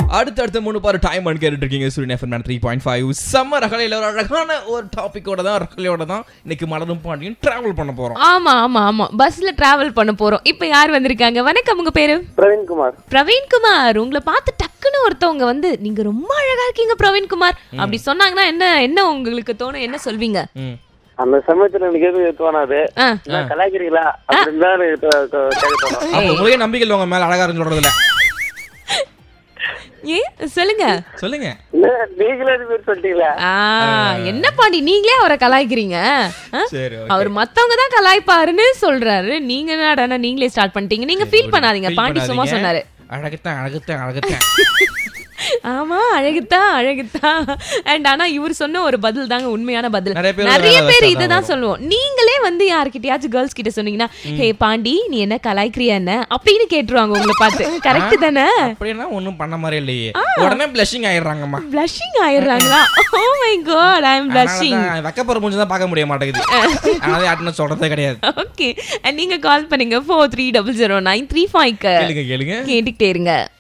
அடுத்து அடுத்த மூணு பாரு டைம் அண்ட் கேட்டுட்டு இருக்கீங்க சூரியன் எஃப்எம் த்ரீ பாயிண்ட் ஃபைவ் செம்ம ரகலையில் ஒரு அழகான ஒரு டாபிக்கோட தான் ரகலையோட தான் இன்னைக்கு மலரும் பாண்டியும் டிராவல் பண்ண போறோம் ஆமா ஆமா ஆமா பஸ்ல டிராவல் பண்ண போறோம் இப்போ யார் வந்திருக்காங்க வணக்கம் உங்க பேரு பிரவீன்குமார் பிரவீன்குமார் உங்களை பார்த்து டக்குன்னு ஒருத்தவங்க வந்து நீங்க ரொம்ப அழகா இருக்கீங்க பிரவீன்குமார் அப்படி சொன்னாங்கன்னா என்ன என்ன உங்களுக்கு தோணும் என்ன சொல்வீங்க ம். அந்த சமயத்துல எனக்கு எதுவும் தோணாது ஆ. நான் கலாய்க்கிறீங்களா அப்படின்னு தான் எனக்கு தோ- தோ- கேட்க தோணும் அப்போ உங்களுக்கே நம்பிக்கை இல்லை உங்க மேல அழகா இருந்து சொல்றதுல ஏ சொல்லுங்க சொல்லுங்க இல்ல, நீங்களே இது மாதிரி சொல்லிட்டீங்களா ஆ, என்ன பாண்டி நீங்களே அவரை கலாய்க்கிறீங்க ஆ? சரி okay. அவர் மத்தவங்க தான் கலாய்ப்பாருன்னு சொல்றாரு நீங்க என்னடா நீங்களே ஸ்டார்ட் பண்ணிட்டீங்க நீங்க ஃபீல் பண்ணாதீங்க Feel பாண்டி சும்மா பண்ணாதீங்க. சொன்னாரு அழகுத்தான் அழகுத்தான் அழகுத்தான் ஆமா அழகுத்தான் அழகுத்தான் அண்ட் ஆனா இவர் சொன்ன ஒரு பதில் தாங்க உண்மையான பதில் நிறைய பேர் நிறைய வேற பேர் வேற இதை தான் வரும். சொல்லுவோம் நீங்களே வந்து யார்கிட்டயாச்சும் கேர்ள்ஸ் கிட்ட சொன்னீங்கன்னா ஹே பாண்டி நீ என்ன கலாய்க்கிறியா என்ன அப்படின்னு கேட்டுருவாங்க உங்களை பார்த்து கரெக்ட் தானே அப்படின்னா ஒண்ணும் பண்ண மாதிரி இல்லையே உடனே பிளஷிங் ஆயிடுறாங்கம்மா blushing ஆயிடுறாங்களா oh my God I am blushing வெக்கப்புற மூஞ்சி தான் பார்க்க முடிய மாட்டேங்குது அதனால யார்ட்டுன்னு சொல்றதே கிடையாது ஓகே நீங்க கால் பண்ணுங்க four three double zero nine three five கேளுங்க கேளுங்க கேட்டுக்கிட்டே இருங்க